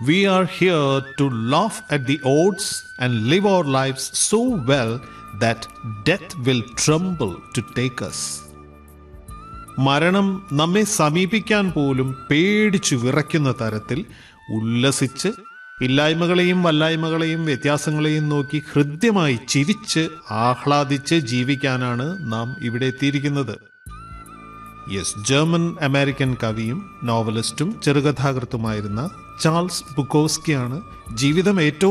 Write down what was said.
We are here to laugh at the odds and live our lives so well that death will tremble to take us. മരണം നമ്മെ സമീപിക്കാൻ പോലും പേടിച്ചു വിറയ്ക്കുന്ന തരത്തിൽ ഉല്ലസിച്ച് ഇല്ലായ്മകളെയും വല്ലായ്മകളെയും വ്യത്യാസങ്ങളെയും നോക്കി ഹൃദ്യമായി ചിരിച്ച് ആഹ്ലാദിച്ച് ജീവിക്കാനാണ് നാം ഇവിടെ എത്തിയിരിക്കുന്നത് യെസ് ജർമ്മൻ അമേരിക്കൻ കവിയും നോവലിസ്റ്റും ചെറുകഥാകൃത്തുമായിരുന്ന ചാൾസ് ബുക്കോസ്കിയാണ് ജീവിതം ഏറ്റവും